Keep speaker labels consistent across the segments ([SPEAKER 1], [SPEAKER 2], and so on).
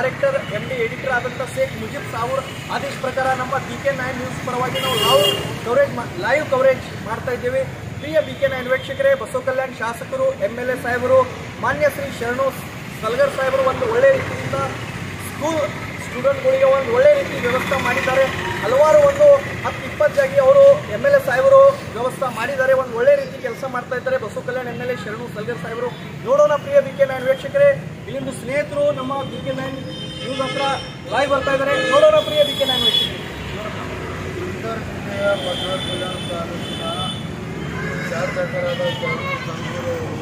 [SPEAKER 1] Director M D editor ಆದಂಥ ಶೇಖ್ ಮುಜೀಬ್ ಸಾವೂರ್ ಆದೇಶ ಪ್ರಕಾರ ನಮ್ಮ ಬಿ ಕೆ ನೈನ್ ನ್ಯೂಸ್ ಪರವಾಗಿ ನಾವು ಲೈವ್ ಕವರೇಜ್ ಲೈವ್ ಕವರೇಜ್ ಮಾಡ್ತಾ ಇದ್ದೇವೆ ಪ್ರಿಯ ಬಿ ಕೆ ನೈನ್ ವೀಕ್ಷಕರೇ ಬಸವ ಕಲ್ಯಾಣ್ ಶಾಸಕರು ಎಮ್ ಎಲ್ ಎ ಸಾಹೇಬರು ಮಾನ್ಯ ಶ್ರೀ ಶರಣು ಸಲ್ಗರ್ ಸಾಹೇಬರು ಒಂದು ಒಳ್ಳೆ ರೀತಿಯಿಂದ ಸ್ಕೂಲ್ ಸ್ಟೂಡೆಂಟ್ಗಳಿಗೆ ಒಂದು ಒಳ್ಳೆ ರೀತಿ ವ್ಯವಸ್ಥೆ ಮಾಡಿದ್ದಾರೆ ಹಲವಾರು ಒಂದು ಹತ್ತು ಇಪ್ಪತ್ತು ಜಾಗಿ ಅವರು ಎಮ್ ಎಲ್ ಎ ಸಾಹೇಬರು ವ್ಯವಸ್ಥೆ ಮಾಡಿದ್ದಾರೆ ಒಂದು ಒಳ್ಳೆ ರೀತಿ ಕೆಲಸ ಮಾಡ್ತಾ ಇದ್ದಾರೆ Basava Kalyan M L A Sharanu Salgar ಸಾಹೇಬರು ನೋಡೋಣ ಪ್ರಿಯ ಬಿ ಕೆ ನೈನ್ ವೀಕ್ಷಕರೇ ಇಲ್ಲಿಂದು ಸ್ನೇಹಿತರು ನಮ್ಮ ಬಿ ಕೆ ನೈನ್ ನ್ಯೂಸ್ ಹತ್ರ ಲೈವ್ ಬರ್ತಾ ಇದ್ದಾರೆ ನೋಡೋಣ ಪ್ರಿಯ ಬಿ ಕೆ ನೈನ್ ವೀಕ್ಷಕರೇ
[SPEAKER 2] ಬೀದರ್ ಜಿಲ್ಲೆಯ ಬಸವ ಕಲ್ಯಾಣ ತಾಲೂಕಿನ ಶಾಸಕರಾದ ಶರಣು ಸಂಗೂರವರು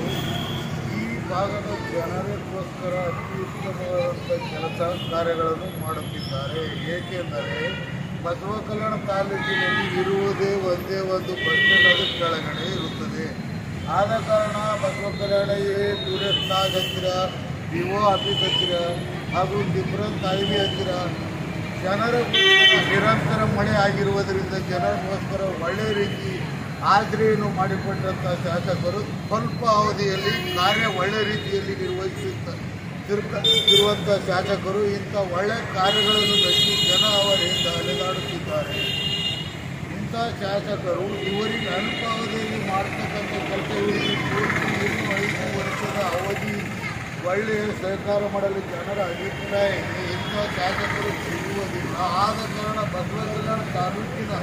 [SPEAKER 2] ಈ ಭಾಗದ ಜನರಿಗೋಸ್ಕರ ಅತಿ ಉತ್ತಮವಾದಂಥ ಕೆಲಸ ಕಾರ್ಯಗಳನ್ನು ಮಾಡುತ್ತಿದ್ದಾರೆ ಏಕೆಂದರೆ ಬಸವ ಕಲ್ಯಾಣ ತಾಲೂಕಿನಲ್ಲಿ ಇರುವುದೇ ಒಂದೇ ಒಂದು ಬಸ್ ಸ್ಟ್ಯಾಂಡ್ ಅದು ಕೆಳಗಡೆ ಇರುತ್ತದೆ ಆದ ಕಾರಣ ಬಸವ ಕಲ್ಯಾಣ ಟೂರಿಸ್ಟ್ ಲಾಜ್ ಹತ್ತಿರ ವಿ ಒ ಆಫೀಸ್ ಹತ್ತಿರ ಹಾಗೂ ಡಿಫ್ರೆಂಟ್ ತಾಯಿಬಿ ಹತ್ತಿರ ಜನರ ನಿರಂತರ ಮಳೆ ಆಗಿರುವುದರಿಂದ ಜನರಿಗೋಸ್ಕರ ಒಳ್ಳೆಯ ರೀತಿ ಆದ್ರೆಯನ್ನು ಮಾಡಿಕೊಂಡಂಥ ಶಾಸಕರು ಸ್ವಲ್ಪ ಅವಧಿಯಲ್ಲಿ ಕಾರ್ಯ ಒಳ್ಳೆ ರೀತಿಯಲ್ಲಿ ನಿರ್ವಹಿಸುತ್ತ ತಿರುಕ- ಇರುವಂಥ ಶಾಸಕರು ಇಂಥ ಒಳ್ಳೆಯ ಕಾರ್ಯಗಳನ್ನು ಮೆಚ್ಚಿ ಜನ ಅವರಿಂದ ಅಲೆದಾಡುತ್ತಿದ್ದಾರೆ ಇಂಥ ಶಾಸಕರು ಇವರಿಗೆ ಅಲ್ಪಾವಧಿಯಲ್ಲಿ ಮಾಡ್ತಕ್ಕಂಥ ಕೆಲಸ ಇವರಿಗೆ ಪೂರ್ತಿ ಇನ್ನು ಐದು ವರ್ಷದ ಅವಧಿ ಒಳ್ಳೆಯ ಸಹಕಾರ ಮಾಡಲು ಜನರ ಅಭಿಪ್ರಾಯ ಇದೆ ಇಂಥ ಶಾಸಕರು ಸಿಗುವುದಿಲ್ಲ ಆದ ಕಾರಣ ಬಸವ ಕಲ್ಯಾಣ ತಾಲೂಕಿನ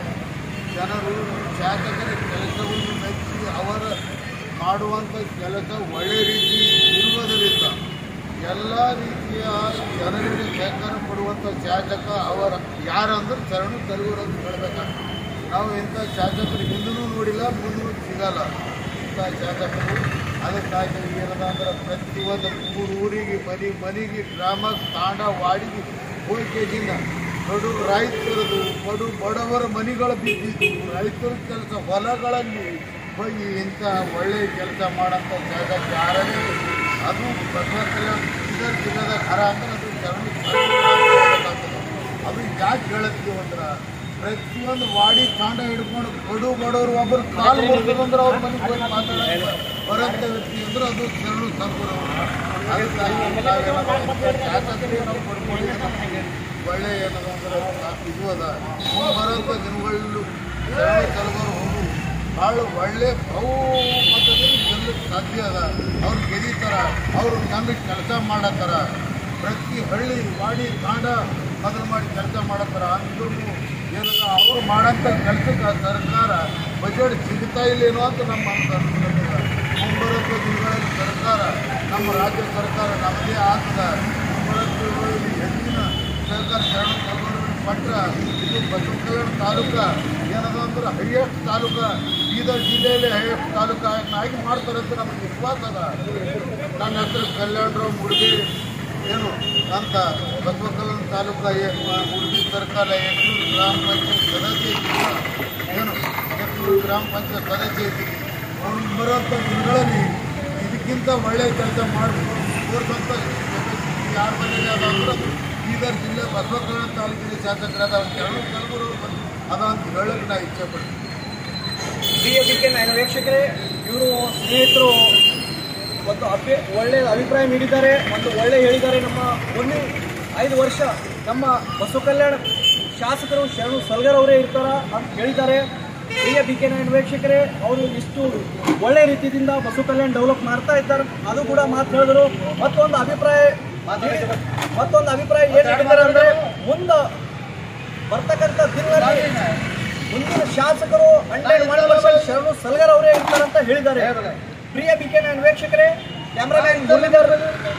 [SPEAKER 2] ಜನರು ಶಾಸಕರ ಕೆಲಸವನ್ನು ಮೆಚ್ಚಿ ಅವರ ಮಾಡುವಂಥ ಕೆಲಸ ಒಳ್ಳೆ ರೀತಿ ಇರುವುದರಿಂದ ಎಲ್ಲ ರೀತಿಯ ಜನರಿಗೆ ಸಹಕಾರ ಕೊಡುವಂಥ ಶಾಸಕ ಅವರ ಯಾರಂದ್ರೆ ಶರಣು ತರುವರು ಅಂತ ಹೇಳ್ಬೇಕಾಗ್ತದೆ ನಾವು ಇಂಥ ಶಾಸಕರು ಹಿಂದೂ ನೋಡಿಲ್ಲ ಮುಂದೂ ಸಿಗಲ್ಲ ಇಂಥ ಶಾಸಕರು ಅದಕ್ಕಾಗಿ ಏನದ ಅಂದ್ರೆ ಪ್ರತಿಯೊಂದು ಊರು ಊರಿಗೆ ಮನೆ ಮನೆಗೆ ಗ್ರಾಮ ತಾಂಡ ವಾಡಿಗೆ ಹೋಗಿದಿಂದ ಬಡು ರೈತರದು ಬಡು ಬಡವರ ಮನೆಗಳು ಬಿದ್ದಿದ್ದು ರೈತರ ಕೆಲಸ ಹೊಲಗಳಲ್ಲಿ ಹೋಗಿ ಇಂಥ ಒಳ್ಳೆಯ ಕೆಲಸ ಮಾಡೋಂಥ ಶಾಸಕ ಯಾರೇ ಅದು ಬಸವ ಕಲ್ಯಾಣ ಬೀದರ್ ಜಿಲ್ಲೆದ ಹರ ಅಂದ್ರೆ ಅದು ಶರಣು ಹೇಳ್ಬೇಕಾಗ್ತದೆ. ಅದು ಯಾಕೆ ಹೇಳತ್ತೀವಿ ಅಂದ್ರೆ ಪ್ರತಿಯೊಂದು ವಾಡಿ ತಾಂಡ ಹಿಡ್ಕೊಂಡು ಬಡು ಬಡವರು ಒಬ್ಬರು ಕಾಲು ಮುರಿದ್ರೆ ಅವ್ರ ಮನೆಗೆ ಹೋಗಿ ಮಾತಾಡೋದು ಬರೋಂಥ ವ್ಯಕ್ತಿ ಅಂದ್ರೆ ಅದು ಶರಣು ಸಂಕುರ ಅದಕ್ಕಾಗಿ ನಾವೇನಪ್ಪ ಅಂದ್ರೆ ಶಾಸಕರಿಗೆ ನಾವು ಪಡ್ಕೊಂಡಿದ್ದು ನಮಗೆ ಒಳ್ಳೆಯ ಏನದ ಅಂದ್ರೆ ಇದು ಅದ ಬರೋಂಥ ದಿನಗಳಲ್ಲೂ ಶರಣು ತಲುಪರು ಹೋಗು ಭಾಳ ಒಳ್ಳೆ ಬಹುಮತದಲ್ಲಿ ಗೆಲ್ಲಕ್ಕೆ ಸಾಧ್ಯ ಅದ ಅವ್ರು ಗೆದಿತಾರ ಅವರು ನಮಗೆ ಕೆಲಸ ಮಾಡತ್ತಾರ ಪ್ರತಿ ಹಳ್ಳಿ ವಾಡಿ ತಾಂಡ ಅದನ್ನ ಮಾಡಿ ಕೆಲಸ ಮಾಡತ್ತಾರ ಅಂದ್ರೂ ಏನದ ಅವ್ರು ಮಾಡಂಥ ಕೆಲಸಕ್ಕೆ ಸರ್ಕಾರ ಬಜೆಟ್ ಸಿಗ್ತಾ ಇಲ್ಲೇನೋ ಅಂತ ನಮ್ಮ ಅನ್ಕೊಂಡ ಮುಂಬರುವ ದಿನಗಳಲ್ಲಿ ಸರ್ಕಾರ ನಮ್ಮ ರಾಜ್ಯ ಸರ್ಕಾರ ನಮ್ಮದೇ ಆಗ್ತದ ಮುಂಬರುವ ದಿನಗಳಲ್ಲಿ ಹೆಚ್ಚಿನ ಸಹಕಾರ ಶರಣ ತಗೊಂಡು ಪಟ್ರ ಇದು ಬಸವ ಕಲ್ಯಾಣ ತಾಲೂಕ ಏನದ ಅಂದ್ರೆ ಹೈಯೆಸ್ಟ್ ತಾಲೂಕ ಬೀದರ್ ಜಿಲ್ಲೆಯಲ್ಲಿ ಹೈಯೆಸ್ಟ್ ತಾಲೂಕ ಆಗಿ ಮಾಡ್ತಾರೆ ಅಂತ ನಮಗೆ ವಿಶ್ವಾಸ ಅದ ನನ್ನ ಹೆಸರು ಕಲ್ಯಾಣರಾವ್ ಮುಡ್ಗಿ ಏನು ಅಂತ ಬಸವ ಕಲ್ಯಾಣ ತಾಲೂಕ ಉಡುಪಿ ಸರ್ಕಾರ ಯಕ್ಷೂರು ಗ್ರಾಮ ಪಂಚಾಯತ್ ಸದಸ್ಯ ಇದ್ದೀನಿ. ಏನು ಯಕ್ಷೂರು ಗ್ರಾಮ ಪಂಚಾಯತ್ ಸದಸ್ಯ ಇದ್ದೀನಿ ಅವ್ನು ಬರುವಂಥ ದಿನಗಳಲ್ಲಿ ಇದಕ್ಕಿಂತ ಒಳ್ಳೆಯ ಕೆಲಸ ಮಾಡಿ ತೋರಿಸುವಂಥ ಯಾರ ಮನೇಲಿ ಅದ ಅಂದ್ರೆ ಅದು ಬೀದರ್ ಜಿಲ್ಲೆ ಬಸವ ಕಲ್ಯಾಣ ತಾಲೂಕಿನ ಶಾಸಕರಾದ ಅವ್ರು ಶರಣು ಕಲಬುರು ಬಂದು ಅದ ಅಂತ ಹೇಳಕ್ಕೆ ನಾ ಇಚ್ಛೆ ಪಡ್ತೀನಿ
[SPEAKER 1] ಪ್ರಿಯ ಬಿ ಕೆ ನೈನ್ ವೀಕ್ಷಕರೇ ಇವರು ಸ್ನೇಹಿತರು ಒಂದು ಅಭಿ ಒಳ್ಳೆಯ ಅಭಿಪ್ರಾಯ ನೀಡಿದ್ದಾರೆ ಒಂದು ಒಳ್ಳೆ ಹೇಳಿದ್ದಾರೆ ನಮ್ಮ ಮುಂದಿನ ಐದು ವರ್ಷ ನಮ್ಮ ಬಸವ ಕಲ್ಯಾಣ ಶಾಸಕರು ಶರಣು ಸಲ್ಗರ್ ಅವರೇ ಇರ್ತಾರ ಅಂತ ಹೇಳಿದ್ದಾರೆ ಪ್ರಿಯ ಬಿ ಕೆ ನೈನ್ ವೀಕ್ಷಕರೇ ಅವರು ಇಷ್ಟು ಒಳ್ಳೆ ರೀತಿಯಿಂದ ಬಸವ ಕಲ್ಯಾಣ ಡೆವಲಪ್ ಮಾಡ್ತಾ ಇದ್ದಾರೆ ಅದು ಕೂಡ ಮಾತು ಹೇಳಿದ್ರು ಮತ್ತೊಂದು ಅಭಿಪ್ರಾಯ ಮತ್ತೊಂದು ಅಭಿಪ್ರಾಯ ಏನು ಹೇಳಿದ್ದಾರೆ ಅಂದರೆ ಮುಂದೆ ಬರ್ತಕ್ಕಂಥ ದಿನಗಳಲ್ಲಿ ಮುಂದಿನ ಶಾಸಕರು ಹಂಡ್ರೆಡ್ ಒನ್ ಪರ್ಸೆಂಟ್ ಶರಣು ಸಲ್ಗರ್ ಅವರೇ ಇರ್ತಾರಂತ ಹೇಳಿದ್ದಾರೆ ಪ್ರಿಯ ಬಿ ಕೆ ನೈನ್ ವೀಕ್ಷಕರೇ ಕ್ಯಾಮ್ರಾಮನ್ ಮುರಳೀಧರ್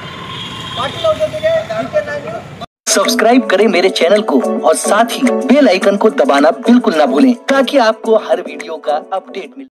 [SPEAKER 1] ಪಾಟೀಲ್ ಅವ್ರ ಜೊತೆಗೆ ಬಿ ಕೆ ನೈನ್
[SPEAKER 3] सब्सक्राइब करें मेरे चैनल को और साथ ही बेल आइकन को दबाना बिल्कुल ना भूलें ताकि आपको हर वीडियो का अपडेट मिले